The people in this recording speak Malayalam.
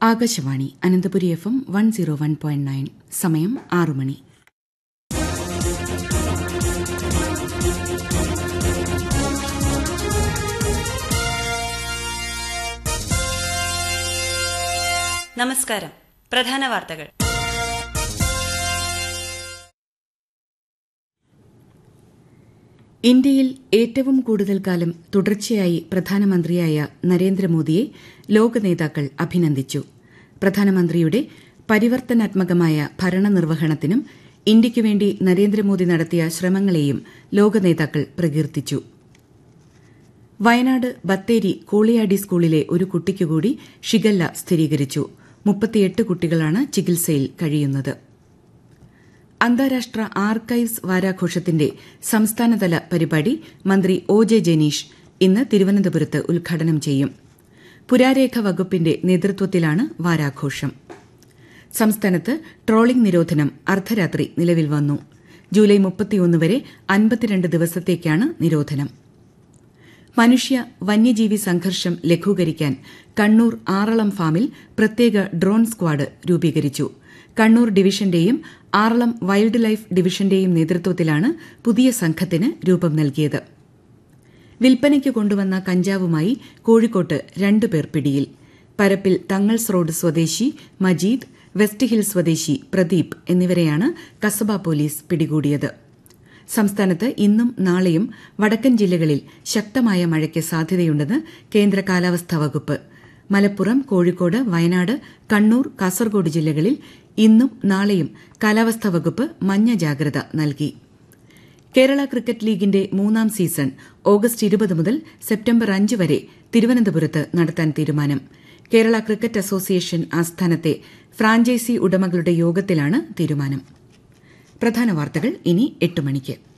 Akashvani Ananthapuri F M one zero one point nine സമയം ആറു മണി നമസ്കാരം പ്രധാന വാർത്തകൾ ഇന്ത്യയിൽ ഏറ്റവും കൂടുതൽ കാലം തുടർച്ചയായി പ്രധാനമന്ത്രിയായ നരേന്ദ്രമോദിയെ ലോക നേതാക്കൾ അഭിനന്ദിച്ചു പ്രധാനമന്ത്രിയുടെ പരിവർത്തനാത്മകമായ ഭരണനിർവഹണത്തിനും ഇന്ത്യയ്ക്കു വേണ്ടി നരേന്ദ്രമോദി നടത്തിയ ശ്രമങ്ങളെയും ലോക നേതാക്കൾ പ്രകീർത്തിച്ചു വയനാട് ബത്തേരി കോളിയാടി സ്കൂളിലെ ഒരു കുട്ടിക്കുകൂടി ഷിഗല്ല സ്ഥിരീകരിച്ചു മുപ്പത്തിയെട്ട് കുട്ടികളാണ് ചികിത്സയിൽ കഴിയുന്നത് അന്താരാഷ്ട്ര ആർക്കൈവ്സ് വാരാഘോഷത്തിന്റെ സംസ്ഥാനതല പരിപാടി മന്ത്രി ഒ ജെ ജനീഷ് ഇന്ന് തിരുവനന്തപുരത്ത് ഉദ്ഘാടനം ചെയ്യും പുരാരേഖ വകുപ്പിന്റെ നേതൃത്വത്തിലാണ് വാരാഘോഷം സംസ്ഥാനത്ത് ട്രോളിംഗ് നിരോധനം അർദ്ധരാത്രി നിലവിൽ വന്നു ജൂലൈ മുപ്പത്തിയൊന്ന് വരെ അൻപത്തിരണ്ട് ദിവസത്തേക്കാണ് നിരോധനം മനുഷ്യ വന്യജീവി സംഘർഷം ലഘൂകരിക്കാൻ കണ്ണൂർ ആറളം ഫാമിൽ പ്രത്യേക ഡ്രോൺ സ്ക്വാഡ് രൂപീകരിച്ചു കണ്ണൂർ ഡിവിഷന്റെയും ആറളം വൈൽഡ് ലൈഫ് ഡിവിഷന്റെയും നേതൃത്വത്തിലാണ് പുതിയ സംഘത്തിന് രൂപം നൽകിയത് വിൽപ്പനയ്ക്ക് കൊണ്ടുവന്ന കഞ്ചാവുമായി കോഴിക്കോട്ട് രണ്ടുപേർ പിടിയിൽ പരപ്പിൽ തങ്ങൾസ് റോഡ് സ്വദേശി മജീദ് വെസ്റ്റ് ഹിൽ സ്വദേശി പ്രദീപ് എന്നിവരെയാണ് കസബ പോലീസ് പിടികൂടിയത് സംസ്ഥാനത്ത് ഇന്നും നാളെയും വടക്കൻ ജില്ലകളിൽ ശക്തമായ മഴയ്ക്ക് സാധ്യതയുണ്ടെന്ന് കേന്ദ്ര കാലാവസ്ഥാ വകുപ്പ് മലപ്പുറം കോഴിക്കോട് വയനാട് കണ്ണൂർ കാസർഗോഡ് ജില്ലകളിൽ ഇന്നും നാളെയും കാലാവസ്ഥാ വകുപ്പ് മഞ്ഞ ജാഗ്രത നൽകി കേരള ക്രിക്കറ്റ് ലീഗിന്റെ മൂന്നാം സീസൺ ഓഗസ്റ്റ് ഇരുപത് മുതൽ സെപ്റ്റംബർ അഞ്ച് വരെ തിരുവനന്തപുരത്ത് നടത്താൻ തീരുമാനം കേരള ക്രിക്കറ്റ് അസോസിയേഷൻ ആസ്ഥാനത്തെ ഫ്രാഞ്ചൈസി ഉടമകളുടെ യോഗത്തിലാണ് തീരുമാനം പ്രധാന വാർത്തകൾ ഇനി എട്ട് മണിക്ക്